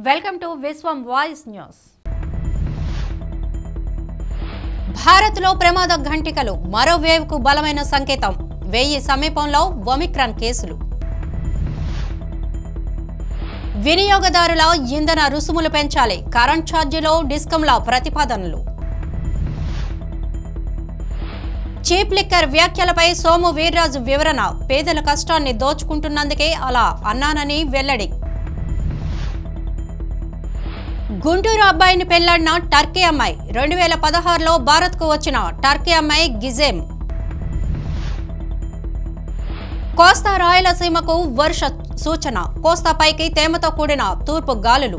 Welcome to Vishwam voice news భారత్లో ప్రమాద ఘంటికలు మరో వేవ్కు బలమైన సంకేతం వెయ్యి సమీపంలో ఒమిక్రాన్ కేసులు వినియోగదారుల ఇంధన రుసుములు పెంచాలి కరెంట్ ఛార్జీలో డిస్కంల ప్రతిపాదనలు చీప్ లిక్కర్ వ్యాఖ్యలపై సోము వీర్రాజు వివరణ పేదల కష్టాన్ని దోచుకుంటున్నందుకే అలా అన్నానని వెల్లడి గుంటూరు అబ్బాయిని పెళ్లాడిన టర్కీ అమ్మాయి రెండు వేల పదహారులో భారత్కు వచ్చిన టర్కీ అమ్మాయి గిజేమ్ కోస్తా రాయలసీమకు వర్ష సూచన కోస్తాపైకి తేమతో కూడిన తూర్పు గాలులు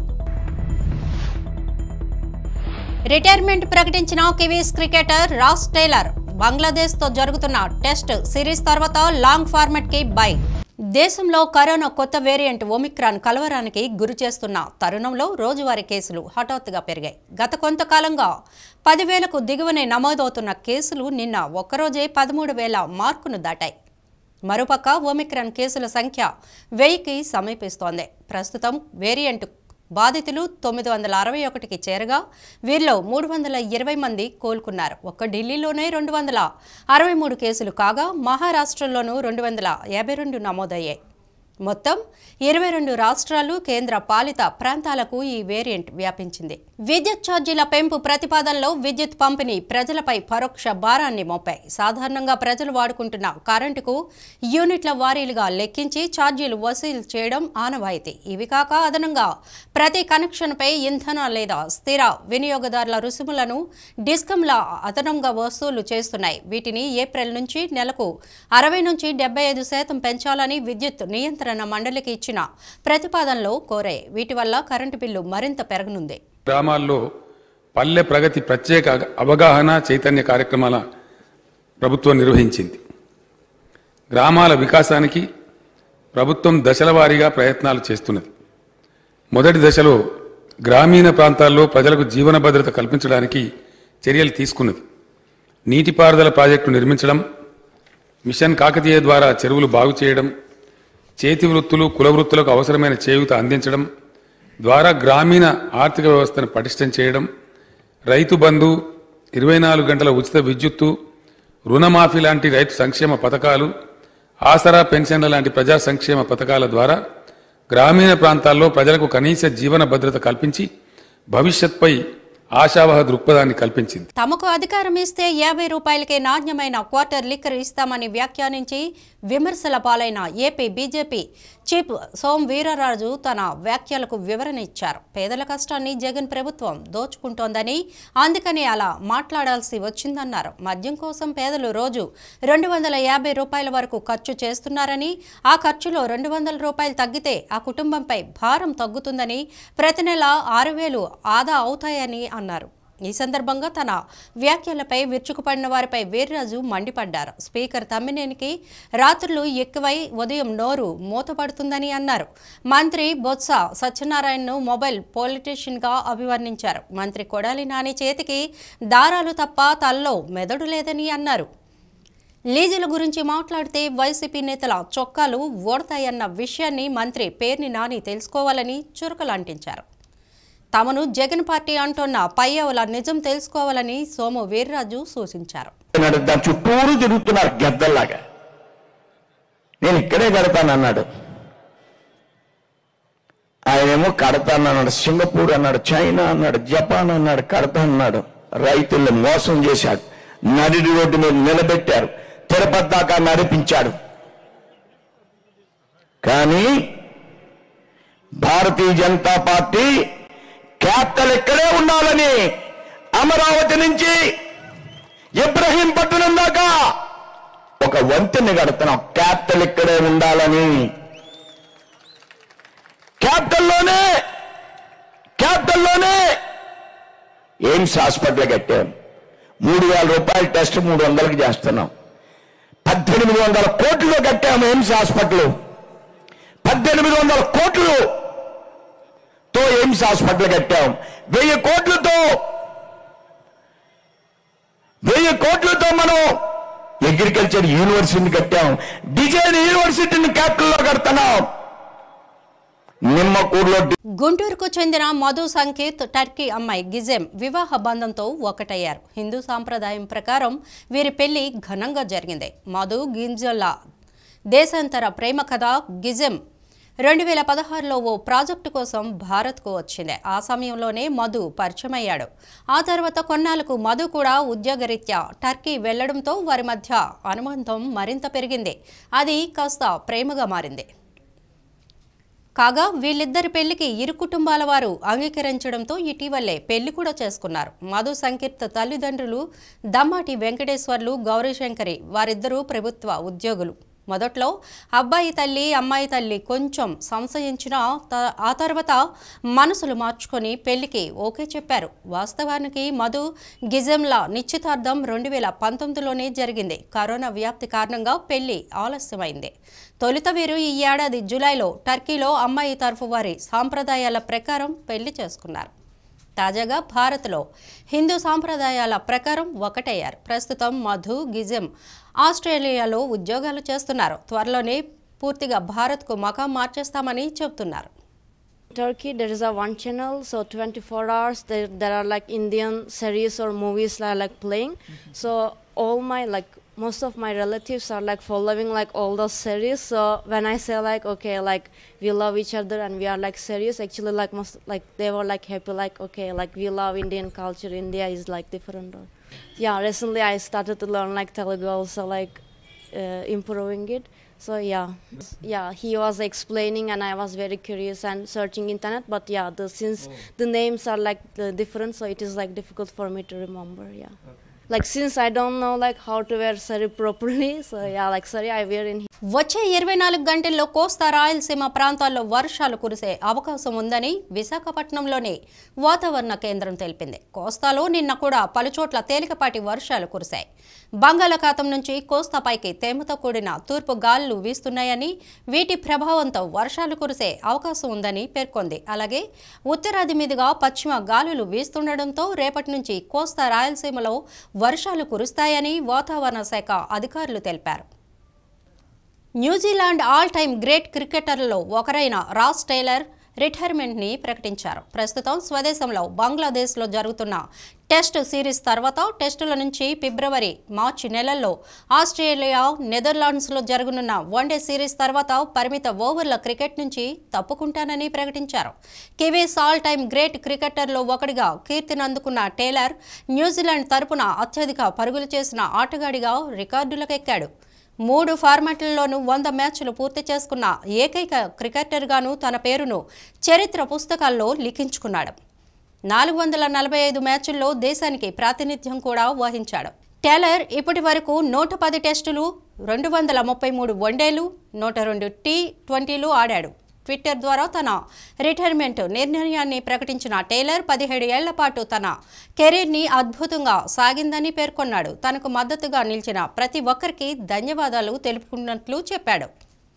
రిటైర్మెంట్ ప్రకటించిన Kiwis cricketer Ross Taylor Bangladesh తో జరుగుతున్న టెస్ట్ సిరీస్ తర్వాత లాంగ్ ఫార్మెట్ కి బై దేశంలో కరోనా కొత్త వేరియంట్ ఒమిక్రాన్ కలవరానికి గురి చేస్తున్న తరుణంలో రోజువారీ కేసులు హఠాత్తుగా పెరిగాయి గత కొంతకాలంగా పదివేలకు దిగువనే నమోదవుతున్న కేసులు నిన్న ఒక్కరోజే పదమూడు వేల మార్కును దాటాయి మరోపక్క ఒమిక్రాన్ కేసుల సంఖ్య వెయ్యికి సమీపిస్తోంది ప్రస్తుతం వేరియంట్ బాధితులు తొమ్మిది వందల అరవై ఒకటికి చేరగా వీరిలో మూడు వందల ఇరవై మంది కోలుకున్నారు ఒక్క ఢిల్లీలోనే రెండు వందల అరవై మూడు కేసులు కాగా మహారాష్ట్రలోనూ రెండు వందల యాభై రెండు నమోదయ్యాయి మొత్తం ఇరవై రెండు రాష్ట్రాలు కేంద్ర పాలిత ప్రాంతాలకు ఈ వేరియంట్ వ్యాపించింది విద్యుత్ ఛార్జీల పెంపు ప్రతిపాదనలో విద్యుత్ పంపిణీ ప్రజలపై పరోక్ష భారాన్ని మోపాయి సాధారణంగా ప్రజలు వాడుకుంటున్న కరెంటుకు యూనిట్ల వారీలుగా లెక్కించి ఛార్జీలు వసూలు చేయడం ఆనవాయితీ ఇవి కాక అదనంగా ప్రతి కనెక్షన్పై ఇంధన లేదా స్థిర వినియోగదారుల రుసుములను డిస్కంల అదనంగా వసూలు చేస్తున్నాయి వీటిని ఏప్రిల్ నుంచి నెలకు అరవై నుంచి డెబ్బై ఐదు శాతం పెంచాలని విద్యుత్ నియంత్రణ మండలికి ఇచ్చిన ప్రతిపాదనలో కోరాయి వీటి వల్ల కరెంటు బిల్లు మరింత పెరగనుంది గ్రామాల్లో పల్లె ప్రగతి ప్రత్యేక అవగాహన చైతన్య కార్యక్రమాల ప్రభుత్వం నిర్వహించింది గ్రామాల వికాసానికి ప్రభుత్వం దశల వారీగా ప్రయత్నాలు చేస్తున్నది మొదటి దశలో గ్రామీణ ప్రాంతాల్లో ప్రజలకు జీవన భద్రత కల్పించడానికి చర్యలు తీసుకున్నది నీటిపారుదల ప్రాజెక్టు నిర్మించడం మిషన్ కాకతీయ ద్వారా చెరువులు బాగు చేయడం చేతి వృత్తులు కుల వృత్తులకు అవసరమైన చేయూత అందించడం ద్వారా గ్రామీణ ఆర్థిక వ్యవస్థను పటిష్టం చేయడం రైతు బంధు ఇరవై నాలుగు గంటల ఉచిత విద్యుత్తు రుణమాఫీ లాంటి రైతు సంక్షేమ పథకాలు ఆసరా పెన్షన్ల లాంటి ప్రజా సంక్షేమ పథకాల ద్వారా గ్రామీణ ప్రాంతాల్లో ప్రజలకు కనీస జీవన భద్రత కల్పించి భవిష్యత్పై ఆశావహ దృక్పథాన్ని కల్పించింది తమకు అధికారం ఇస్తే యాభై రూపాయలకే నాణ్యమైన క్వార్టర్ లిక్కర్ ఇస్తామని వ్యాఖ్యానించి విమర్శల పాలైన AP BJP chief Som Veerraju తన వ్యాఖ్యలకు వివరణ ఇచ్చారు పేదల కష్టాన్ని జగన్ ప్రభుత్వం దోచుకుంటోందని అందుకని అలా మాట్లాడాల్సి వచ్చిందన్నారు మద్యం కోసం పేదలు రోజు రెండు వందల యాభై రూపాయల వరకు ఖర్చు చేస్తున్నారని ఆ ఖర్చులో రెండు వందల రూపాయలు తగ్గితే ఆ కుటుంబంపై భారం తగ్గుతుందని ప్రతి నెల ఆరు వేలు ఆదా అవుతాయని అన్నారు ఈ సందర్భంగా తన వ్యాఖ్యలపై విరుచుకుపడిన వారిపై వీర్రాజు మండిపడ్డారు స్పీకర్ తమ్మినేనికి రాత్రులు ఎక్కువై ఉదయం నోరు మూతపడుతుందని అన్నారు మంత్రి బొత్స సత్యనారాయణను మొబైల్ పొలిటీషియన్గా అభివర్ణించారు మంత్రి కొడాలి నాని చేతికి దారాలు తప్ప తల్లో మెదడు లేదని అన్నారు లీజుల గురించి మాట్లాడితే వైసీపీ నేతల చొక్కాలు ఓడతాయన్న విషయాన్ని మంత్రి పేర్ని నాని తెలుసుకోవాలని చురకలంటించారు తమను జగన్ పార్టీ అంటున్న పయ్యవుల నిజం తెలుసుకోవాలని సోము వీర్రాజు సూచించారు అన్నాడు దాని చుట్టూరు తిరుగుతున్నారు గద్దల్లాగా నేను ఇక్కడే కడతానన్నాడు ఆయనేమో కడతానన్నాడు సింగపూర్ అన్నాడు చైనా అన్నాడు జపాన్ అన్నాడు కడతానన్నాడు రైతుల్ని మోసం చేశాడు నడిడి రోడ్డు మీద నిలబెట్టారు తిరుపతి దాకా నడిపించాడు కానీ భారతీయ జనతా పార్టీ క్యాపిటల్ ఇక్కడే ఉండాలని అమరావతి నుంచి ఇబ్రహీంపట్నం దాకా ఒక వంతెన కడుతున్నాం క్యాపిటల్ ఇక్కడే ఉండాలని క్యాపిటల్లోనే క్యాపిటల్లోనే ఎయిమ్స్ హాస్పిటల్ కట్టాం మూడు వేల రూపాయల టెస్ట్ మూడు వందలకి చేస్తున్నాం పద్దెనిమిది వందల కోట్లు కట్టాము ఎయిమ్స్ హాస్పిటల్ పద్దెనిమిది వందల కోట్లు తో ఎయిమ్స్ హాస్పిటల్ కట్టాం వెయ్యి కోట్లతో వెయ్యి కోట్లతో మనం అగ్రికల్చర్ యూనివర్సిటీని కట్టాం డిజైన్ యూనివర్సిటీని క్యాపిటల్లో కడుతున్నాం నిమ్మకూరులో గుంటూరుకు చెందిన మధు సంకేత్ టర్కీ అమ్మాయి గిజెం వివాహ బంధంతో ఒకటయ్యారు హిందూ సాంప్రదాయం ప్రకారం వీరి పెళ్లి ఘనంగా జరిగింది మధు గింజల్లా దేశాంతర ప్రేమ కథ గిజెం రెండు వేల పదహారులో ఓ ప్రాజెక్టు కోసం భారత్కు వచ్చింది ఆ సమయంలోనే మధు పరిచయమయ్యాడు ఆ తర్వాత కొన్నాళ్లకు మధు కూడా ఉద్యోగరీత్యా టర్కీ వెళ్లడంతో వారి మధ్య అనుబంధం మరింత పెరిగింది అది కాస్త ప్రేమగా మారింది కాగా వీళ్ళిద్దరి పెళ్లికి ఇరు కుటుంబాల వారు అంగీకరించడంతో ఇటీవలే పెళ్లి కూడా చేసుకున్నారు మధు సంకీర్త తల్లిదండ్రులు దమ్మాటి వెంకటేశ్వర్లు గౌరీశంకరి వారిద్దరూ ప్రభుత్వ ఉద్యోగులు మొదట్లో అబ్బాయి తల్లి అమ్మాయి తల్లి కొంచెం సంశయించినా త- ఆ తర్వాత మనసులు మార్చుకొని పెళ్లికి ఓకే చెప్పారు వాస్తవానికి మధు గిజంల నిశ్చితార్థం రెండు వేల పంతొమ్మిదిలోనే జరిగింది కరోనా వ్యాప్తి కారణంగా పెళ్లి ఆలస్యమైంది తొలుత వీరు ఈ ఏడాది జూలైలో టర్కీలో అమ్మాయి తరఫు వారి సాంప్రదాయాల ప్రకారం పెళ్లి చేసుకున్నారు తాజాగా భారత్లో హిందూ సాంప్రదాయాల ప్రకారం ఒకటయ్యారు ప్రస్తుతం మధు గిజం ఆస్ట్రేలియాలో ఉద్యోగాలు చేస్తున్నారు త్వరలోనే పూర్తిగా భారత్కు మకాం మార్చేస్తామని చెబుతున్నారు Turkey, there is a one channel, so 24 hours there, there are like Indian series or movies that are like playing. So all my like most of my relatives are like following like all those series. So when I say like okay, like we love each other and we are like serious, actually like most like they were like happy like okay, like we love Indian culture. India is like different. Or, yeah, recently I started to learn like Telugu also like uh, improving it so yeah yeah he was explaining and i was very curious and searching internet but yeah the since the names are like the different so it is like difficult for me to remember yeah like since i don't know like how to wear sari properly so yeah like sorry i wear in వచ్చే ఇరవై నాలుగు గంటల్లో కోస్తా రాయలసీమ ప్రాంతాల్లో వర్షాలు కురిసే అవకాశం ఉందని విశాఖపట్నంలోని వాతావరణ కేంద్రం తెలిపింది కోస్తాలో నిన్న కూడా పలుచోట్ల తేలికపాటి వర్షాలు కురిశాయి బంగాళాఖాతం నుంచి కోస్తాపైకి తేమతో కూడిన తూర్పు గాలులు వీస్తున్నాయని వీటి ప్రభావంతో వర్షాలు కురిసే అవకాశం ఉందని పేర్కొంది అలాగే ఉత్తరాది మీదుగా పశ్చిమ గాలులు వీస్తుండటంతో రేపటి నుంచి కోస్తా రాయలసీమలో వర్షాలు కురుస్తాయని వాతావరణ శాఖ అధికారులు తెలిపారు న్యూజిలాండ్ ఆల్ టైమ్ గ్రేట్ క్రికెటర్లలో ఒకరైన రాస్ టైలర్ రిటైర్మెంట్ని ప్రకటించారు ప్రస్తుతం స్వదేశంలో బంగ్లాదేశ్లో జరుగుతున్న టెస్ట్ సిరీస్ తర్వాత టెస్టుల నుంచి ఫిబ్రవరి మార్చి నెలల్లో ఆస్ట్రేలియా నెదర్లాండ్స్లో జరగనున్న వన్డే సిరీస్ తర్వాత పరిమిత ఓవర్ల క్రికెట్ నుంచి తప్పుకుంటానని ప్రకటించారు కివీస్ ఆల్ టైమ్ గ్రేట్ క్రికెటర్లో ఒకటిగా కీర్తినందుకున్న టేలర్ న్యూజిలాండ్ తరపున అత్యధిక పరుగులు చేసిన ఆటగాడిగా రికార్డులకెక్కాడు మూడు ఫార్మాట్లలోనూ వంద మ్యాచ్లు పూర్తి చేసుకున్న ఏకైక క్రికెటర్గాను తన పేరును చరిత్ర పుస్తకాల్లో లిఖించుకున్నాడు నాలుగు వందల నలభై ఐదు మ్యాచుల్లో దేశానికి ప్రాతినిధ్యం కూడా వహించాడు టేలర్ ఇప్పటి వరకు నూట పది టెస్టులు రెండు వందల ముప్పై మూడు వన్డేలు నూట రెండు టీ ట్వంటీలు ఆడాడు ట్విట్టర్ ద్వారా తన రిటైర్మెంట్ నిర్ణయాన్ని ప్రకటించిన టేలర్ పదిహేడు ఏళ్ల పాటు తన కెరీర్ని అద్భుతంగా సాగిందని పేర్కొన్నాడు తనకు మద్దతుగా నిలిచిన ప్రతి ఒక్కరికి ధన్యవాదాలు తెలుపుకున్నట్లు చెప్పాడు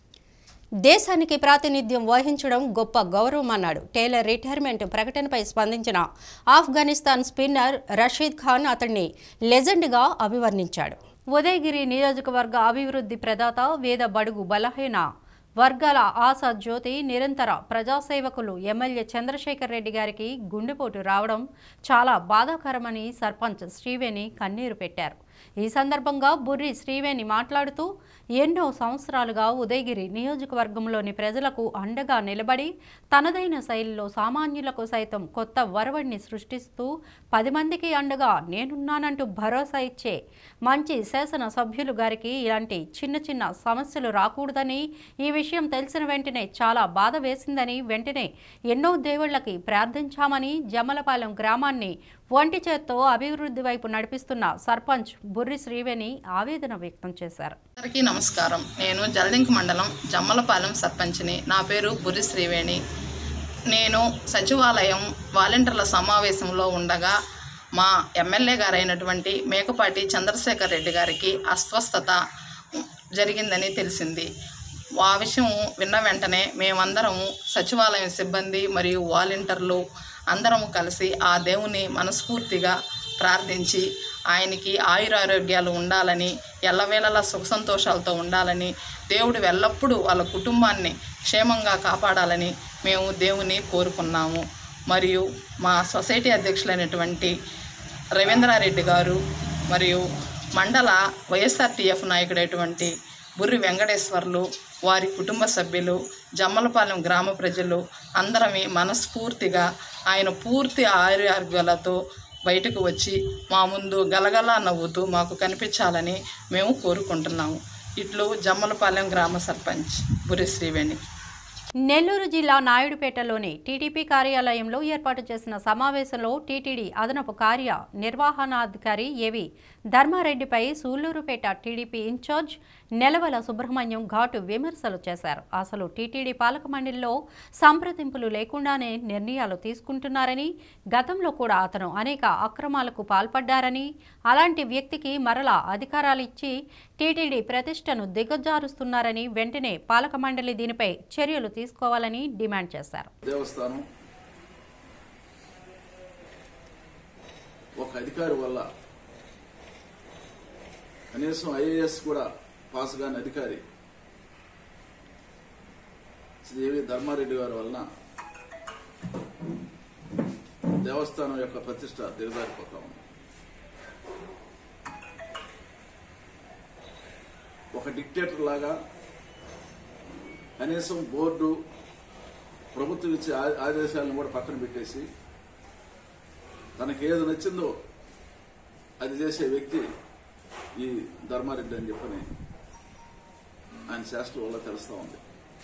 దేశానికి ప్రాతినిధ్యం వహించడం గొప్ప గౌరవం అన్నాడు టేలర్ రిటైర్మెంట్ ప్రకటనపై స్పందించిన ఆఫ్ఘనిస్తాన్ స్పిన్నర్ రషీద్ ఖాన్ అతన్ని లెజెండ్గా అభివర్ణించాడు ఉదయగిరి నియోజకవర్గ అభివృద్ధి ప్రదాత వేద బడుగు బలహీన వర్గాల ఆశా జ్యోతి నిరంతర ప్రజాసేవకులు ఎమ్మెల్యే చంద్రశేఖర్ రెడ్డి గారికి గుండెపోటు రావడం చాలా బాధాకరమని సర్పంచ్ శ్రీవేణి కన్నీరు పెట్టారు ఈ సందర్భంగా బుర్రి శ్రీవేణి మాట్లాడుతూ ఎన్నో సంవత్సరాలుగా ఉదయగిరి నియోజకవర్గంలోని ప్రజలకు అండగా నిలబడి తనదైన శైలిలో సామాన్యులకు సైతం కొత్త వరవడిని సృష్టిస్తూ పది మందికి అండగా నేనున్నానంటూ భరోసా ఇచ్చే మంచి శాసన సభ్యులు గారికి ఇలాంటి చిన్న చిన్న సమస్యలు రాకూడదని ఈ విషయం తెలిసిన వెంటనే చాలా బాధ వేసిందని వెంటనే ఎన్నో దేవుళ్ళకి ప్రార్థించామని జమ్మలపాలెం గ్రామాన్ని ఒంటి చేత్తో అభివృద్ధి వైపు నడిపిస్తున్న సర్పంచ్ బుర్రి శ్రీవేణి ఆవేదన వ్యక్తం చేశారు అందరికీ నమస్కారం నేను జలదింక మండలం జమ్మలపాలెం సర్పంచ్ని నా పేరు బుర్రి శ్రీవేణి నేను సచివాలయం వాలంటీర్ల సమావేశంలో ఉండగా మా ఎమ్మెల్యే గారైనటువంటి మేకపాటి చంద్రశేఖర్ రెడ్డి గారికి అస్వస్థత జరిగిందని తెలిసింది ఆ విషయం విన్న వెంటనే మేమందరము సచివాలయం సిబ్బంది మరియు వాలంటీర్లు అందరము కలిసి ఆ దేవుని మనస్ఫూర్తిగా ప్రార్థించి ఆయనకి ఆయురారోగ్యాలు ఉండాలని ఎల్లవేళలా సుఖ సంతోషాలతో ఉండాలని దేవుడు ఎల్లప్పుడూ వాళ్ళ కుటుంబాన్ని క్షేమంగా కాపాడాలని మేము దేవుని కోరుకున్నాము మరియు మా సొసైటీ అధ్యక్షులైనటువంటి రవీంద్రారెడ్డి గారు మరియు మండల వైఎస్ఆర్టీఎఫ్ నాయకుడైనటువంటి బుర్రి వెంకటేశ్వర్లు వారి కుటుంబ సభ్యులు జమ్మలపాలెం గ్రామ ప్రజలు అందరమే మనస్ఫూర్తిగా ఆయన పూర్తి ఆరోగ్యాలతో బయటకు వచ్చి మా ముందు గలగలా నవ్వుతూ మాకు కనిపించాలని మేము కోరుకుంటున్నాము ఇట్లు జమ్మలపాలెం గ్రామ సర్పంచ్ బుర్రి శ్రీవేణి నెల్లూరు జిల్లా నాయుడుపేటలోని టీడీపీ కార్యాలయంలో ఏర్పాటు చేసిన సమావేశంలో టీటీడీ అదనపు కార్య నిర్వహణాధికారి ఏవి ధర్మారెడ్డిపై సూళ్లూరుపేట టీడీపీ ఇన్ఛార్జ్ నెలవల సుబ్రహ్మణ్యం ఘాటు విమర్శలు చేశారు అసలు టీటీడీ పాలక మండలిలో సంప్రదింపులు లేకుండానే నిర్ణయాలు తీసుకుంటున్నారని గతంలో కూడా అతను అనేక అక్రమాలకు పాల్పడ్డారని అలాంటి వ్యక్తికి మరలా అధికారాలు ఇచ్చి టీటీడీ ప్రతిష్టను దిగజారుస్తున్నారని వెంటనే పాలక మండలి దీనిపై చర్యలు తీసుకోవాలని డిమాండ్ చేశారు దేవస్థానం ఒక అధికారి వల్ల కనీసం ఐఏఎస్ కూడా పాస్ కాని అధికారి శ్రీ ఏవి ధర్మారెడ్డి గారి వలన దేవస్థానం యొక్క ప్రతిష్ట దిగజారిపోతా ఉంది ఒక డిక్టేటర్ లాగా కనీసం బోర్డు ప్రభుత్వం ఇచ్చే ఆ- ఆదేశాలను కూడా పక్కన పెట్టేసి తనకి ఏది నచ్చిందో అది చేసే వ్యక్తి ఈ ధర్మారెడ్డి అని చెప్పని ఆయన శాస్త్రం వల్ల తెలుస్తా ఉంది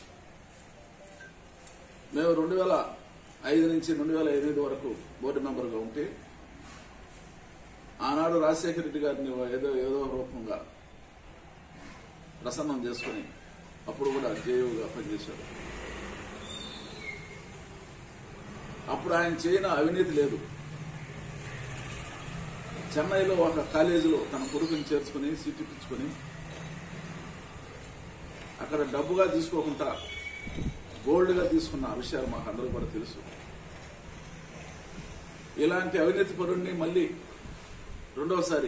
మేము రెండు వేల ఐదు నుంచి రెండు వేల ఎనిమిది వరకు బోర్డు మెంబర్గా ఉంటే ఆనాడు రాజశేఖర రెడ్డి గారిని ఏదో ఏదో రూపంగా ప్రసన్నం చేసుకుని అప్పుడు కూడా జేయుగా పనిచేశాడు అప్పుడు ఆయన చేయని అవినీతి లేదు చెన్నైలో ఒక కాలేజీలో తన కొడుకుని చేర్చుకుని సీట్ ఇప్పించుకుని అక్కడ డబ్బుగా తీసుకోకుండా గోల్డ్గా తీసుకున్న విషయాలు మాకు అందరూ కూడా తెలుసు ఇలాంటి అవినీతి పరుణ్ణి మళ్ళీ రెండవసారి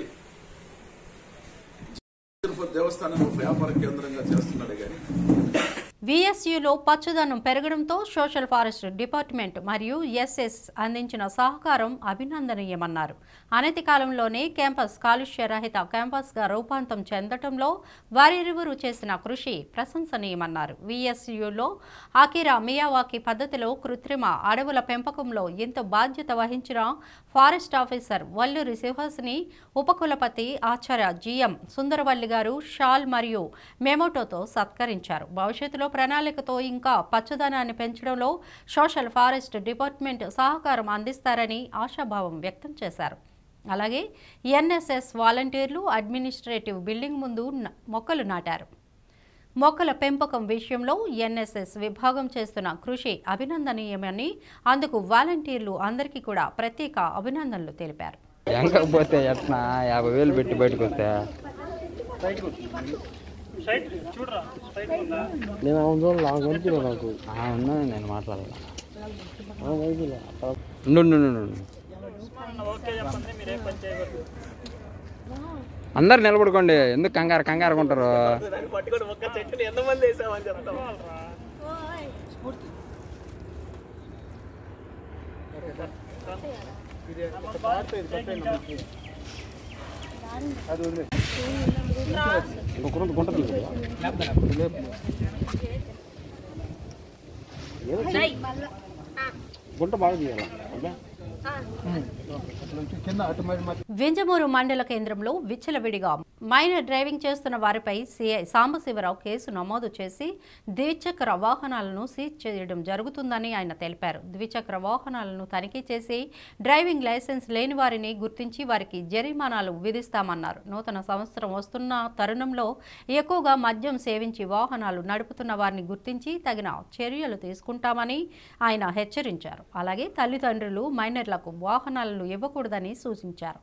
తిరుపతి దేవస్థానం ఒక వ్యాపార కేంద్రంగా చేస్తున్నాడు కానీ విఎస్యులో పచ్చదనం పెరగడంతో సోషల్ ఫారెస్ట్ డిపార్ట్మెంట్ మరియు ఎస్ఎస్ అందించిన సహకారం అభినందనీయమన్నారు అనతి కాలంలోనే క్యాంపస్ కాలుష్య రహిత క్యాంపస్గా రూపాంతం చెందటంలో వారిరువురు చేసిన కృషి ప్రశంసనీయమన్నారు విఎస్యులో ఆకిరా మియావాకి పద్ధతిలో కృత్రిమ అడవుల పెంపకంలో ఎంతో బాధ్యత వహించిన ఫారెస్ట్ ఆఫీసర్ వల్లూరి శివహాసిని ఉపకులపతి ఆచార్య జిఎం సుందరవల్లి గారు షాల్ మరియు మెమోటోతో సత్కరించారు భవిష్యత్తులో ప్రణాళికతో ఇంకా పచ్చదనాన్ని పెంచడంలో సోషల్ ఫారెస్ట్ డిపార్ట్మెంట్ సహకారం అందిస్తారని ఆశాభావం వ్యక్తం చేశారు అలాగే ఎన్ఎస్ఎస్ వాలంటీర్లు అడ్మినిస్ట్రేటివ్ బిల్డింగ్ ముందు న- మొక్కలు నాటారు మొక్కల పెంపకం విషయంలో ఎన్ఎస్ఎస్ విభాగం చేస్తున్న కృషి అభినందనీయమని అందుకు వాలంటీర్లు అందరికీ కూడా ప్రత్యేక అభినందనలు తెలిపారు ఎంకపోతే ఎట్లా యాభై వేలు పెట్టి బయటకు వస్తే నేను అవును చూడాలి నాకు కనిపించలేదు నాకు ఆ, ఉన్నాను నేను మాట్లాడాలి నాకు కనిపించలే ఉండు ఉండు, ఉండు, ఉండు. అందరు నిలబడుకోండి ఎందుకు కంగారు కంగారు ఉంటారు ఇంకొక రెండు గుంట తీసుకో గుంట బాగా తీయాలి అబ్బా. వింజమూరు మండల కేంద్రంలో విచ్చలవిడిగా మైనర్ డ్రైవింగ్ చేస్తున్న వారిపై సిఐ సాంబశివరావు కేసు నమోదు చేసి ద్విచక్ర వాహనాలను సీజ్ చేయడం జరుగుతుందని ఆయన తెలిపారు ద్విచక్ర వాహనాలను తనిఖీ చేసి డ్రైవింగ్ లైసెన్స్ లేని వారిని గుర్తించి వారికి జరిమానాలు విధిస్తామన్నారు నూతన సంవత్సరం వస్తున్న తరుణంలో ఎక్కువగా మద్యం సేవించి వాహనాలు నడుపుతున్న వారిని గుర్తించి తగిన చర్యలు తీసుకుంటామని ఆయన హెచ్చరించారు అలాగే తల్లిదండ్రులు మైనర్లకు వాహనాలను ఇవ్వకూడదని సూచించారు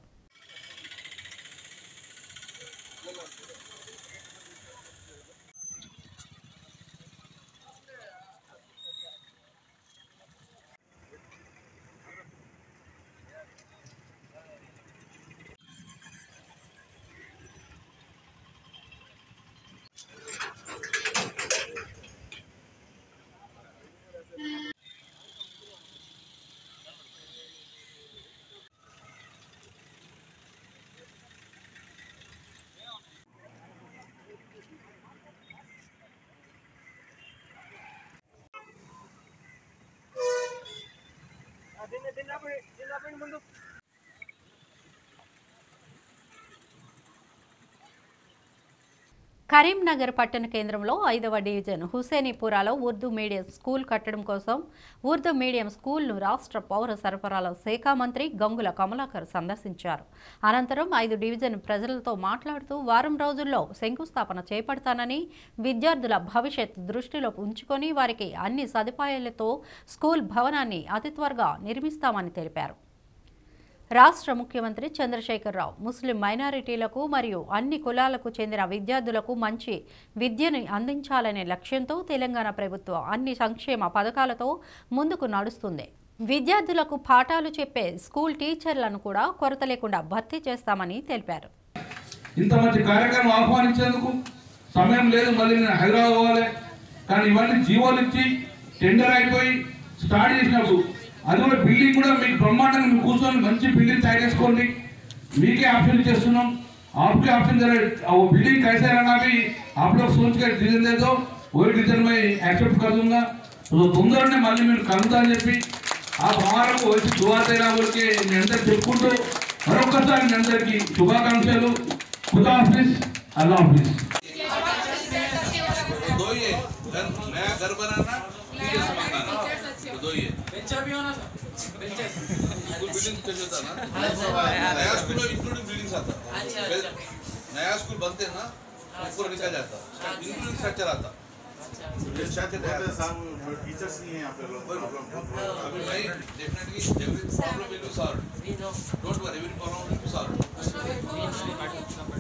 కరీంనగర్ పట్టణ కేంద్రంలో ఐదవ డివిజన్ హుసేనీపురాలో ఉర్దూ మీడియం స్కూల్ కట్టడం కోసం ఉర్దూ మీడియం స్కూల్ను రాష్ట్ర పౌర సరఫరాల శాఖ మంత్రి గంగుల కమలాకర్ సందర్శించారు అనంతరం ఐదు డివిజన్ ప్రజలతో మాట్లాడుతూ వారం రోజుల్లో శంకుస్థాపన చేపడతానని విద్యార్థుల భవిష్యత్ దృష్టిలో ఉంచుకొని వారికి అన్ని సదుపాయాలతో స్కూల్ భవనాన్ని అతి త్వరగా నిర్మిస్తామని తెలిపారు రాష్ట్ర ముఖ్యమంత్రి చంద్రశేఖరరావు ముస్లిం మైనారిటీలకు మరియు అన్ని కులాలకు చెందిన విద్యార్థులకు మంచి విద్యను అందించాలనే లక్ష్యంతో తెలంగాణ ప్రభుత్వం అన్ని సంక్షేమ పథకాలతో ముందుకు నడుస్తుంది విద్యార్థులకు పాఠాలు చెప్పే స్కూల్ టీచర్లను కూడా కొరత లేకుండా భర్తీ చేస్తామని తెలిపారు ఇంత మంచి కార్యక్రమం ఆహ్వానించేందుకు సమయం లేదు మళ్ళీ నేను హైదరాబాద్ పోవాలి కానీ ఇవన్నీ జీవోలు ఇచ్చి టెండర్ అయిపోయి స్టార్ట్ చేసినప్పుడు అది కూడా బిల్డింగ్ కూడా మీకు బ్రహ్మాండంగా మీరు కూర్చొని మంచి బిల్డింగ్ తయారు చేసుకోండి మీకే ఆప్షన్ ఇచ్చేస్తున్నాం आपके ऑप्शन जरा वो बिल्डिंग कैसे रहना भी आप लोग सोच कर डिसीजन दे दो वही डिसीजन मैं एक्सेप्ट कर दूंगा तो తొందరనే మళ్ళీ మీరు కలుగుతా అని చెప్పి ఆ భారకు వచ్చి దువాతైనా ఊరికే మీ అందరు చెప్పుకుంటూ మరొకసారి మీ అందరికీ శుభాకాంక్షలు ఖుదా ఆఫీస్ అల్లా ఆఫీస్ दो ये घर नया घर बनाना टीचर्स मंगाना तो दो ये बेंचर भी होना सर स्कूल बिल्डिंग चाहिए होता ना नया स्कूल में इंक्लूडिंग बिल्डिंग्स आता पहले नया स्कूल बनते हैं ना तो पूरा निकल जाता इंक्लूडिंग स्ट्रक्चर आता टीचर्स नहीं है यहाँ पे प्रॉब्लम अभी मैं definitely every problem will be solve don't worry every problem will be solve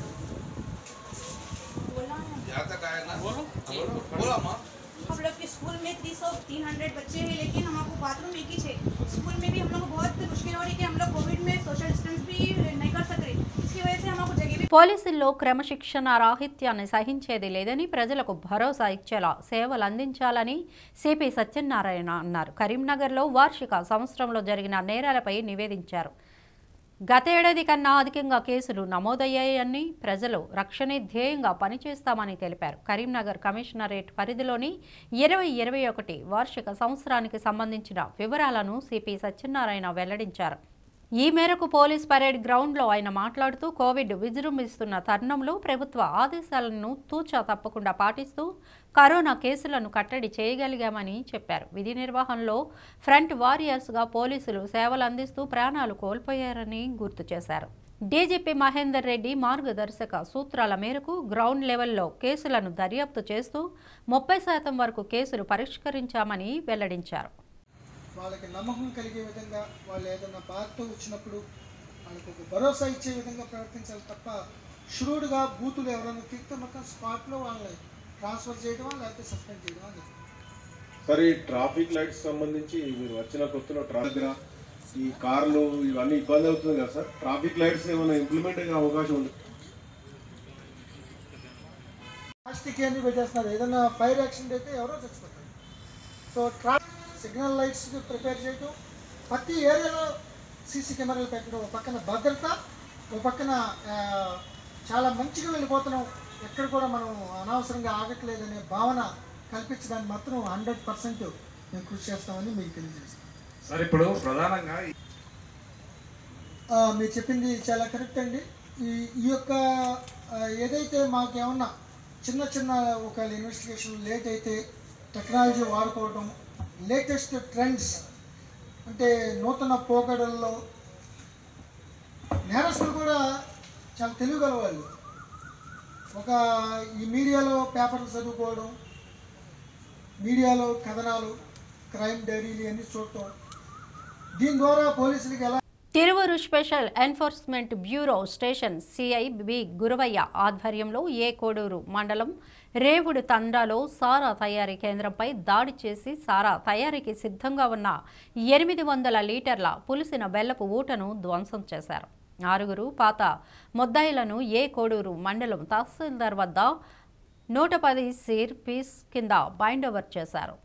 यहाँ तक आया ना बोलो बोला माँ हम लोग के स्कूल में थ्री सौ तीन हंड्रेड बच्चे हैं लेकिन हम आपको बाथरूम एक ही है स्कूल में भी हम लोग को बहुत मुश्किल हो रही है कि हम लोग कोविड में सोशल डिस्टेंस भी नहीं कर सक रहे इसकी वजह से हम आपको जगह भी పోలీసుల్లో క్రమశిక్షణ రాహిత్యాన్ని సహించేది లేదని ప్రజలకు భరోసా ఇచ్చేలా సేవలు అందించాలని సిపి సత్యనారాయణ అన్నారు కరీంనగర్లో వార్షిక సంవత్సరంలో జరిగిన నేరాలపై నివేదించారు గతేడాది కన్నా అధికంగా కేసులు నమోదయ్యాయని ప్రజలు రక్షణే ధ్యేయంగా పనిచేస్తామని తెలిపారు కరీంనగర్ కమిషనరేట్ పరిధిలోని ఇరవై ఇరవై ఒకటి వార్షిక సంవత్సరానికి సంబంధించిన వివరాలను సిపి సత్యనారాయణ వెల్లడించారు ఈ మేరకు పోలీస్ పరేడ్ గ్రౌండ్లో ఆయన మాట్లాడుతూ కోవిడ్ విజృంభిస్తున్న తరుణంలో ప్రభుత్వ ఆదేశాలను తూచా తప్పకుండా పాటిస్తూ కరోనా కేసులను కట్టడి చేయగలిగామని చెప్పారు విధి నిర్వహణలో ఫ్రంట్ వారియర్స్గా పోలీసులు సేవలు అందిస్తూ ప్రాణాలు కోల్పోయారని గుర్తు చేశారు డీజీపీ మహేందర్ రెడ్డి మార్గదర్శక సూత్రాల మేరకు గ్రౌండ్ లెవెల్లో కేసులను దర్యాప్తు చేస్తూ ముప్పై శాతం వరకు కేసులు పరిష్కరించామని వెల్లడించారు వాళ్ళకి నమ్మకం కలిగే విధంగా వాళ్ళు ఏదైనా బాధతో వచ్చినప్పుడు వాళ్ళకి ఒక భరోసా ఇచ్చే విధంగా ప్రవర్తించాలి తప్ప షురూడ్గా బూతులు ఎవరైనా తిరిగితే మొత్తం స్పాట్లో వాళ్ళని ట్రాన్స్ఫర్ చేయడమా లేకపోతే సస్పెండ్ చేయడమా అని సార్ ఈ ట్రాఫిక్ లైట్స్ సంబంధించి మీరు వచ్చిన కొత్తలో ట్రాఫిక్ దగ్గర ఈ కార్లు ఇవన్నీ ఇబ్బంది అవుతుంది కదా సార్ ట్రాఫిక్ లైట్స్ ఏమైనా ఇంప్లిమెంట్ అయ్యే అవకాశం ఉంది ప్లాస్టిక్ అన్ని పెట్టేస్తున్నారు ఏదైనా ఫైర్ యాక్సిడెంట్ అయితే ఎవరో చచ్చిపోతారు సో ట్రా సిగ్నల్ లైట్స్ ప్రిపేర్ చేయడం ప్రతి ఏరియాలో సీసీ కెమెరాలు పెట్టడం ఒక పక్కన భద్రత ఒక పక్కన ఆ, చాలా మంచిగా వెళ్ళిపోతున్నాం ఎక్కడ కూడా మనం అనవసరంగా ఆగట్లేదనే భావన కల్పించడానికి మాత్రం హండ్రెడ్ పర్సెంట్ మేము కృషి చేస్తామని మీకు తెలియజేస్తాం సార్ ఇప్పుడు ప్రధానంగా ఆ, మీరు చెప్పింది చాలా కరెక్ట్ అండి ఈ ఈ యొక్క ఆ, ఏదైతే మాకు ఏమన్నా చిన్న చిన్న ఒక ఇన్వెస్టిగేషన్ లేట్ అయితే టెక్నాలజీ వాడుకోవడం లేటెస్ట్ ట్రెండ్స్ అంటే నూతన పోకడల్లో నేరస్తులు కూడా చాలా తెలివిగల వాళ్ళు ఒక ఈ మీడియాలో పేపర్లు చదువుకోవడం మీడియాలో కథనాలు క్రైమ్ డైరీలు అన్నీ చూడటం దీని ద్వారా పోలీసులకి ఎలా Tiruvuru special enforcement bureau station CI B Guravaiah ఆధ్వర్యంలో ఏ కోడూరు మండలం రేవుడు తండాలో సారా తయారీ కేంద్రంపై దాడి చేసి సారా తయారీకి సిద్ధంగా ఉన్న ఎనిమిది వందల లీటర్ల పులిసిన బెల్లపు ఊటను ధ్వంసం చేశారు ఆరుగురు పాత ముద్దాయిలను ఏ కోడూరు మండలం తహసీల్దార్ వద్ద నూట పది సీర్ పీస్ కింద బైండ్ ఓవర్ చేశారు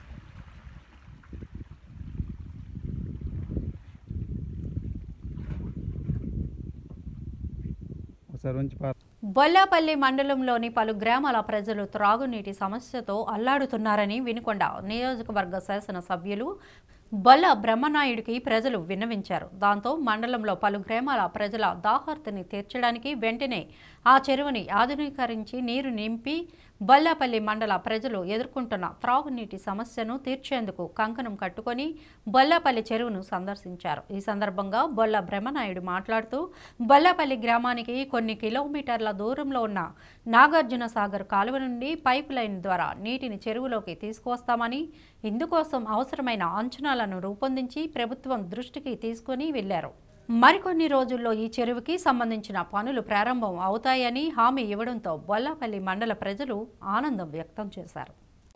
బొల్లాపల్లి మండలంలోని పలు గ్రామాల ప్రజలు త్రాగునీటి సమస్యతో అల్లాడుతున్నారని వినుకొండ నియోజకవర్గ శాసన సభ్యులు బొల్ల బ్రహ్మనాయుడికి ప్రజలు విన్నవించారు దాంతో మండలంలో పలు గ్రామాల ప్రజల దాహార్తిని తీర్చడానికి వెంటనే ఆ చెరువుని ఆధునీకరించి నీరు నింపి బొల్లాపల్లి మండల ప్రజలు ఎదుర్కొంటున్న త్రాగునీటి సమస్యను తీర్చేందుకు కంకణం కట్టుకొని బొల్లాపల్లి చెరువును సందర్శించారు ఈ సందర్భంగా బొల్ల బ్రహ్మనాయుడు మాట్లాడుతూ బొల్లాపల్లి గ్రామానికి కొన్ని కిలోమీటర్ల దూరంలో ఉన్న నాగార్జున సాగర్ కాలువ నుండి పైప్ లైన్ ద్వారా నీటిని చెరువులోకి తీసుకువస్తామని ఇందుకోసం అవసరమైన అంచనాలను రూపొందించి ప్రభుత్వం దృష్టికి తీసుకుని వెళ్లారు మరికొన్ని రోజుల్లో ఈ చెరువుకి సంబంధించిన పనులు ప్రారంభం అవుతాయని హామీ ఇవ్వడంతో బొల్లాపల్లి మండల ప్రజలు ఆనందం వ్యక్తం చేశారు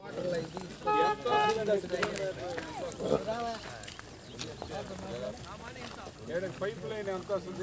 పైప్ లైన్ ఎంత వస్తుంది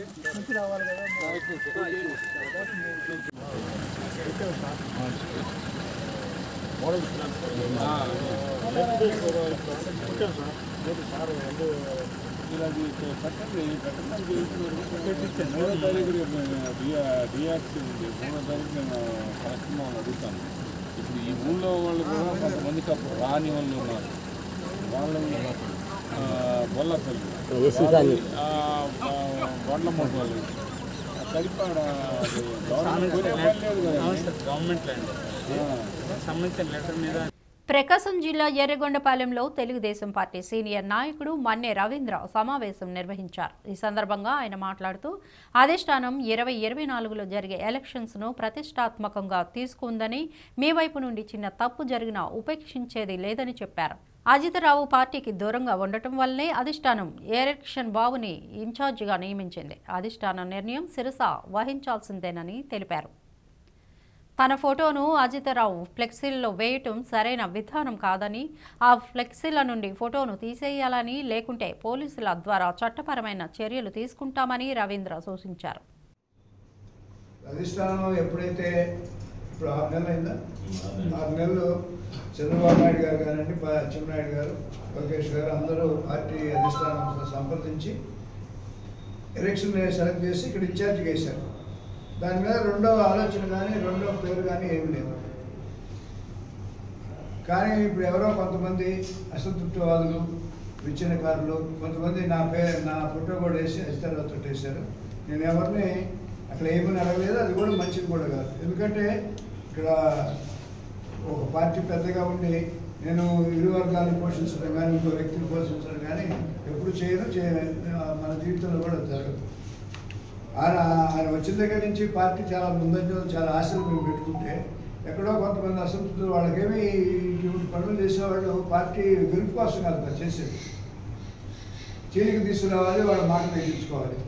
డిఆర్సీ ఉంది మూడో తారీఖు నేను కలెక్షన్ అడుగుతాను ఇప్పుడు ఈ ఊళ్ళో వాళ్ళు కూడా కొంతమందికి అప్పుడు రాని వాళ్ళు ఉన్నారు వాళ్ళని ఆ, బొల్లపల్లి వసంతాన్ని. బండ్లమూట వాళ్ళు కడిపాడ అది గవర్నమెంట్ గవర్నమెంట్ ల్యాండ్ సంబంధించిన లెటర్ మీద ప్రకాశం జిల్లా ఎర్రగొండపాలెంలో తెలుగుదేశం పార్టీ సీనియర్ నాయకుడు మన్నె రవీంద్ర సమావేశం నిర్వహించారు ఈ సందర్భంగా ఆయన మాట్లాడుతూ అధిష్టానం ఇరవై ఇరవై నాలుగులో జరిగే ఎలక్షన్స్ను ప్రతిష్టాత్మకంగా తీసుకుందని మీ వైపు నుండి చిన్న తప్పు జరిగినా ఉపేక్షించేది లేదని చెప్పారు అజితరావు పార్టీకి దూరంగా ఉండటం వల్లనే అధిష్టానం ఎలక్షన్ బాబుని ఇన్ఛార్జిగా నియమించింది అధిష్టానం నిర్ణయం శిరస వహించాల్సిందేనని తెలిపారు తన ఫోటోను అజితరావు ఫ్లెక్సీల్లో వేయటం సరైన విధానం కాదని ఆ ఫ్లెక్సీల నుండి ఫోటోను తీసేయాలని లేకుంటే పోలీసుల ద్వారా చట్టపరమైన చర్యలు తీసుకుంటామని రవీంద్ర సూచించారు అధిష్టానం ఎప్పుడైతే ఇప్పుడు ఆరు నెలలు అయిందా ఆరు నెలలు చంద్రబాబు నాయుడు గారు కానివ్వండి ప- అచ్చెన్నాయుడు గారు లోకేష్ గారు అందరూ పార్టీ అధిష్టానం సంప్రదించి ఎలక్షన్ సెలెక్ట్ చేసి ఇక్కడ ఇన్ఛార్జ్ చేశారు దాని మీద రెండో ఆలోచన కానీ రెండో పేరు కానీ ఏమి లేదు కానీ ఇప్పుడు ఎవరో కొంతమంది అసంతృప్తివాదులు విచ్ఛిన్నకారులు కొంతమంది నా పేరు నా ఫోటో కూడా వేసి అజితారావు వేశారు నేను ఎవరిని అక్కడ ఏమని అడగలేదు అది కూడా మంచిది కూడా కాదు ఎందుకంటే ఇక్కడ ఒక పార్టీ పెద్దగా ఉండి నేను ఇరు వర్గాలను పోషించడం కానీ ఇంకో వ్యక్తిని పోషించడం కానీ ఎప్పుడు చేయను చేయ మన జీవితంలో కూడా జరగదు ఆయన ఆయన వచ్చిన దగ్గర నుంచి పార్టీ చాలా ముందంజలో చాలా ఆశలు మేము పెట్టుకుంటే ఎక్కడో కొంతమంది అసంతృప్తులు వాళ్ళకేమి ఇటువంటి పనులు చేసేవాళ్ళు పార్టీ గెలుపు కోసం కాదు కదా చేసేది చీలికి తీసుకురావాలి వాళ్ళ మాట తగ్గించుకోవాలి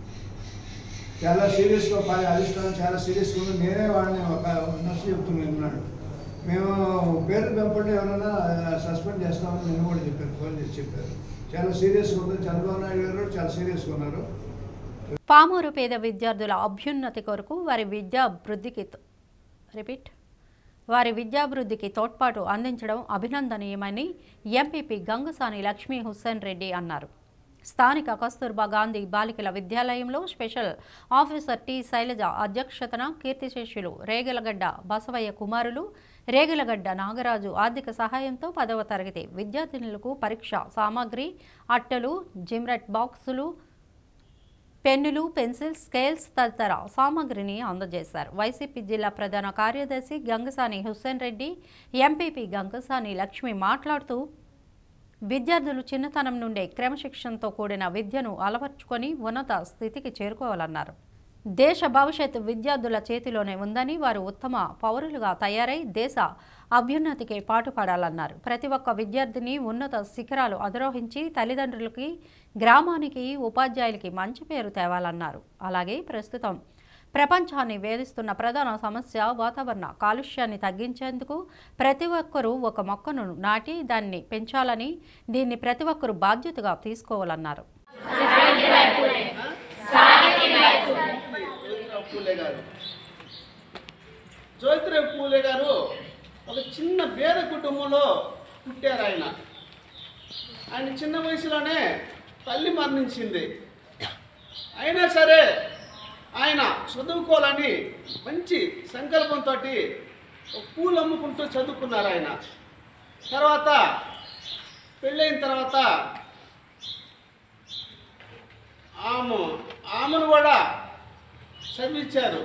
చాలా సీరియస్గా పార్టీ అధిష్టానం చాలా సీరియస్గా ఉంది నేనే వాడిని ఒక నర్సు చెప్తున్నాను ఉన్నాడు మేము పేరు పెంపండి ఎవరైనా సస్పెండ్ చేస్తామని నేను కూడా చెప్పాను ఫోన్ చేసి చెప్పారు చాలా సీరియస్గా ఉంది చంద్రబాబు నాయుడు గారు కూడా చాలా సీరియస్గా ఉన్నారు పామూరు పేద విద్యార్థుల అభ్యున్నతి కొరకు వారి విద్యాభివృద్ధికి తో- రిపీట్ వారి విద్యాభివృద్ధికి తోడ్పాటు అందించడం అభినందనీయమని ఎంపీపీ గంగసాని లక్ష్మీ హుస్సేన్ రెడ్డి అన్నారు స్థానిక కస్తూర్బా గాంధీ బాలికల విద్యాలయంలో స్పెషల్ ఆఫీసర్ టి శైలజ అధ్యక్షతన కీర్తిశేషులు రేగలగడ్డ బసవయ్య కుమారులు రేగలగడ్డ నాగరాజు ఆర్థిక సహాయంతో పదవ తరగతి విద్యార్థినులకు పరీక్ష సామాగ్రి అట్టలు జిమ్రెట్ బాక్సులు పెన్నులు పెన్సిల్ స్కేల్స్ తదితర సామాగ్రిని అందజేశారు వైసీపీ జిల్లా ప్రధాన కార్యదర్శి గంగసాని హుస్సేన్ రెడ్డి ఎంపీపీ గంగసాని లక్ష్మి మాట్లాడుతూ విద్యార్థులు చిన్నతనం నుండే క్రమశిక్షణతో కూడిన విద్యను అలవర్చుకొని ఉన్నత స్థితికి చేరుకోవాలన్నారు దేశ భవిష్యత్తు విద్యార్థుల చేతిలోనే ఉందని వారు ఉత్తమ పౌరులుగా తయారై దేశ అభ్యున్నతికి పాటుపడాలన్నారు ప్రతి ఒక్క విద్యార్థిని ఉన్నత శిఖరాలు అధిరోహించి తల్లిదండ్రులకి గ్రామానికి ఉపాధ్యాయులకి మంచి పేరు తేవాలన్నారు అలాగే ప్రస్తుతం ప్రపంచాన్ని వేధిస్తున్న ప్రధాన సమస్య వాతావరణ కాలుష్యాన్ని తగ్గించేందుకు ప్రతి ఒక్కరూ ఒక మొక్కను నాటి దాన్ని పెంచాలని దీన్ని ప్రతి ఒక్కరూ బాధ్యతగా తీసుకోవాలన్నారు జ్యోతిరావు పూలే గారు జ్యోతిరావు పూలే గారు ఒక చిన్న పేద కుటుంబంలో పుట్టారు ఆయన ఆయన చిన్న వయసులోనే తల్లి మరణించింది అయినా సరే ఆయన చదువుకోవాలని మంచి సంకల్పంతో పూలు అమ్ముకుంటూ చదువుకున్నారు ఆయన తర్వాత పెళ్ళైన తర్వాత ఆమె ఆమెను కూడా చదివించారు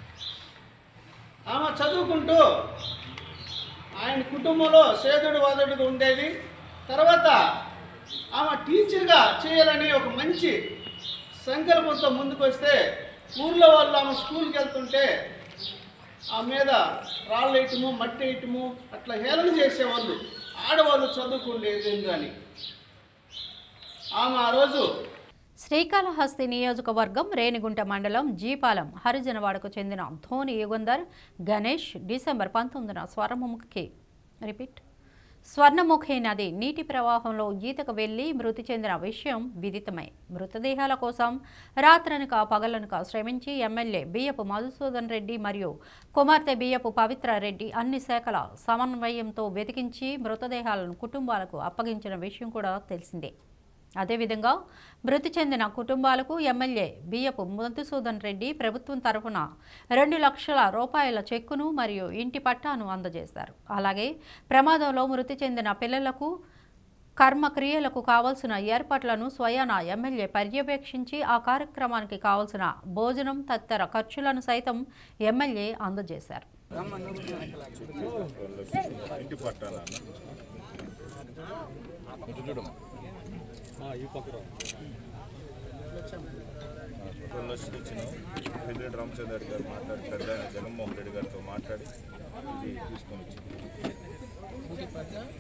ఆమె చదువుకుంటూ ఆయన కుటుంబంలో సేదుడు వాదుడుగా ఉండేది తర్వాత ఆమె టీచర్గా చేయాలని ఒక మంచి సంకల్పంతో ముందుకు వస్తే ఊర్లో వాళ్ళు ఆమె స్కూల్కి వెళ్తుంటే ఆ మీద రాళ్ళు వేయటము మట్టి వేయటము అట్లా హేళన చేసేవాళ్ళు ఆడవాళ్ళు చదువుకుండేది అని ఆమె ఆ రోజు శ్రీకాళహస్తి నియోజకవర్గం రేణిగుంట మండలం జీపాలెం హరిజనవాడకు చెందిన ధోని యుగంధర్ గణేష్ డిసెంబర్ పంతొమ్మిదిన స్వర్ణముఖి రిపీట్ స్వర్ణముఖి నది నీటి ప్రవాహంలో ఈతకు వెళ్లి మృతి చెందిన విషయం విదితమై మృతదేహాల కోసం రాత్రనక పగలనక శ్రమించి ఎమ్మెల్యే బియ్యపు మధుసూదన్ రెడ్డి మరియు కుమార్తె బియ్యపు పవిత్ర రెడ్డి అన్ని శాఖల సమన్వయంతో వెతికించి మృతదేహాలను కుటుంబాలకు అప్పగించిన విషయం కూడా తెలిసిందే అదేవిధంగా మృతి చెందిన కుటుంబాలకు ఎమ్మెల్యే బియ్యపు మధుసూదన్ రెడ్డి ప్రభుత్వం తరఫున రెండు లక్షల రూపాయల చెక్కును మరియు ఇంటి పట్టాను అందజేశారు అలాగే ప్రమాదంలో మృతి చెందిన పిల్లలకు కర్మక్రియలకు కావలసిన ఏర్పాట్లను స్వయాన ఎమ్మెల్యే పర్యవేక్షించి ఆ కార్యక్రమానికి కావలసిన భోజనం తదితర ఖర్చులను సైతం ఎమ్మెల్యే అందజేశారు ఇంటి పట్టాలా రెండు లక్షలు ఇచ్చినాం పెద్దిరెడ్డి రామచంద్ర రెడ్డి గారు మాట్లాడి పెద్ద ఆయన జగన్మోహన్ రెడ్డి గారితో మాట్లాడి ఇది తీసుకొని వచ్చింది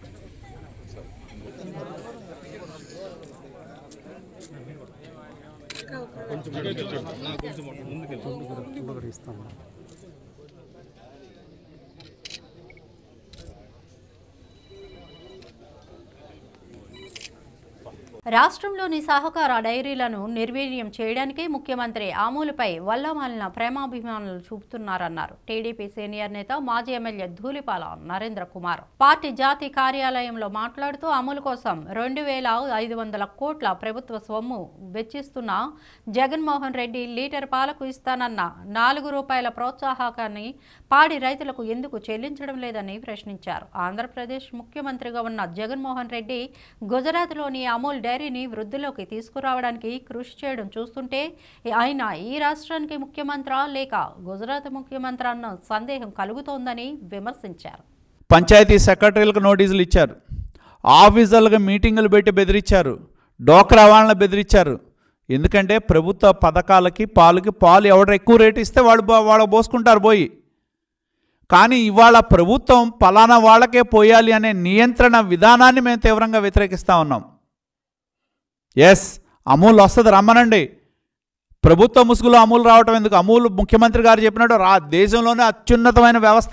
కొంచెం కొంచెం ముందుకెళ్ళి రాష్ట్రంలోని సహకార డైరీలను నిర్వీర్యం చేయడానికే ముఖ్యమంత్రి ఆమూలుపై వల్లమాలిన ప్రేమాభిమానులు చూపుతున్నారన్నారు టీడీపీ సీనియర్ నేత మాజీ ఎమ్మెల్యే ధూళిపాల నరేంద్ర కుమార్ పార్టీ జాతీయ కార్యాలయంలో మాట్లాడుతూ అమలు కోసం రెండు వేల ఐదు వందల కోట్ల ప్రభుత్వ సొమ్ము వెచ్చిస్తున్న జగన్మోహన్ రెడ్డి లీటర్ పాలకు ఇస్తానన్న నాలుగు రూపాయల ప్రోత్సాహకాన్ని పాడి రైతులకు ఎందుకు చెల్లించడం లేదని ప్రశ్నించారు ఆంధ్రప్రదేశ్ ముఖ్యమంత్రిగా ఉన్న జగన్మోహన్ రెడ్డి గుజరాత్లోని అమూల్ డైరీని వృద్ధిలోకి తీసుకురావడానికి కృషి చేయడం చూస్తుంటే ఆయన ఈ రాష్ట్రానికి ముఖ్యమంత్రా లేక గుజరాత్ ముఖ్యమంత్రి అన్న సందేహం కలుగుతోందని విమర్శించారు పంచాయతీ సెక్రటరీలకు నోటీసులు ఇచ్చారు ఆఫీసర్లకు మీటింగులు పెట్టి బెదిరించారు డోక్రా వాళ్ళని బెదిరించారు ఎందుకంటే ప్రభుత్వ పథకాలకి పాలుకి పాలు ఎవడ ఎక్కువ రేటు ఇస్తే వాళ్ళు బో- వాళ్ళకి పోసుకుంటారు పోయి కానీ ఇవాళ ప్రభుత్వం పలానా వాళ్ళకే పోయాలి అనే నియంత్రణ విధానాన్ని మేము తీవ్రంగా వ్యతిరేకిస్తూ ఉన్నాం ఎస్ అమూల్ వస్తుంది రమ్మనండి ప్రభుత్వ ముసుగులో అమూల్ రావటం ఎందుకు అమూల్ ముఖ్యమంత్రి గారు చెప్పినట్టు రా దేశంలోనే అత్యున్నతమైన వ్యవస్థ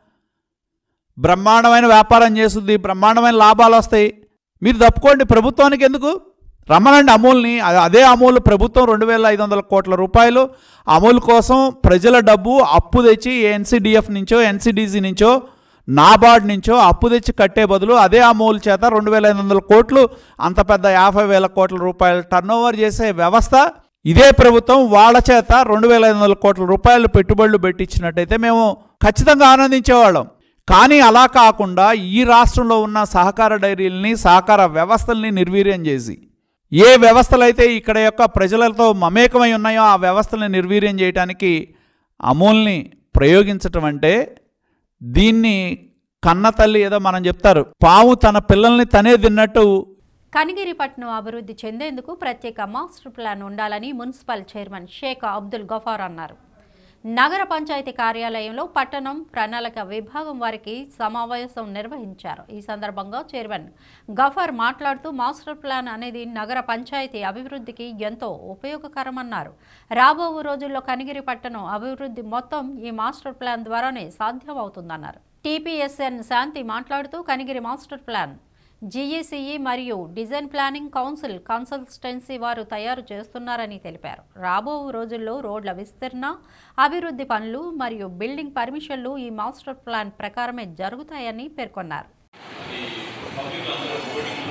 బ్రహ్మాండమైన వ్యాపారం చేస్తుంది బ్రహ్మాండమైన లాభాలు వస్తాయి మీరు తప్పుకోండి ప్రభుత్వానికి ఎందుకు రమ్మనండి అమూల్ని అ- అదే అమూల్ ప్రభుత్వం రెండు వేల ఐదు వందల కోట్ల రూపాయలు అమూల్ కోసం ప్రజల డబ్బు అప్పు తెచ్చి ఎన్సీడీఎఫ్ నుంచో ఎన్సీడీసీ నుంచో నాబార్డ్ నుంచో అప్పు తెచ్చి కట్టే బదులు అదే అమూల్ చేత రెండు వేల ఐదు వందల కోట్లు అంత పెద్ద యాభై వేల కోట్ల రూపాయలు టర్నోవర్ చేసే వ్యవస్థ ఇదే ప్రభుత్వం వాళ్ళ చేత రెండు వేల ఐదు వందల కోట్ల రూపాయలు పెట్టుబడులు పెట్టించినట్టయితే మేము ఖచ్చితంగా ఆనందించేవాళ్ళం కానీ అలా కాకుండా ఈ రాష్ట్రంలో ఉన్న సహకార డైరీలని సహకార వ్యవస్థల్ని నిర్వీర్యం చేసి ఏ వ్యవస్థలైతే ఇక్కడ యొక్క ప్రజలతో మమేకమై ఉన్నాయో ఆ వ్యవస్థల్ని నిర్వీర్యం చేయడానికి అమూల్ని ప్రయోగించటం అంటే దీన్ని కన్న తల్లి ఏదో మనం చెప్తారు పాము తన పిల్లల్ని తనే తిన్నట్టు కనిగిరిపట్నం అభివృద్ధి చెందేందుకు ప్రత్యేక మాస్టర్ ప్లాన్ ఉండాలని మున్సిపల్ చైర్మన్ షేక్ అబ్దుల్ గఫార్ అన్నారు నగర పంచాయతీ కార్యాలయంలో పట్టణం ప్రణాళిక విభాగం వారికి సమావేశం నిర్వహించారు ఈ సందర్భంగా చైర్మన్ గఫార్ మాట్లాడుతూ మాస్టర్ ప్లాన్ అనేది నగర పంచాయతీ అభివృద్ధికి ఎంతో ఉపయోగకరమన్నారు రాబో రోజుల్లో కనిగిరి పట్టణం అభివృద్ధి మొత్తం ఈ మాస్టర్ ప్లాన్ ద్వారానే సాధ్యమవుతుందన్నారు టీపీఎస్ఎన్ శాంతి మాట్లాడుతూ కనిగిరి మాస్టర్ ప్లాన్ జీఈసీఈ మరియు డిజైన్ ప్లానింగ్ కౌన్సిల్ కన్సల్టెన్సీ వారు తయారు చేస్తున్నారని తెలిపారు రాబో రోజుల్లో రోడ్ల విస్తరణ అభివృద్ధి పనులు మరియు బిల్డింగ్ పర్మిషన్లు ఈ మాస్టర్ ప్లాన్ ప్రకారమే జరుగుతాయని పేర్కొన్నారు పబ్లిక్ అందరూ ఓటింగ్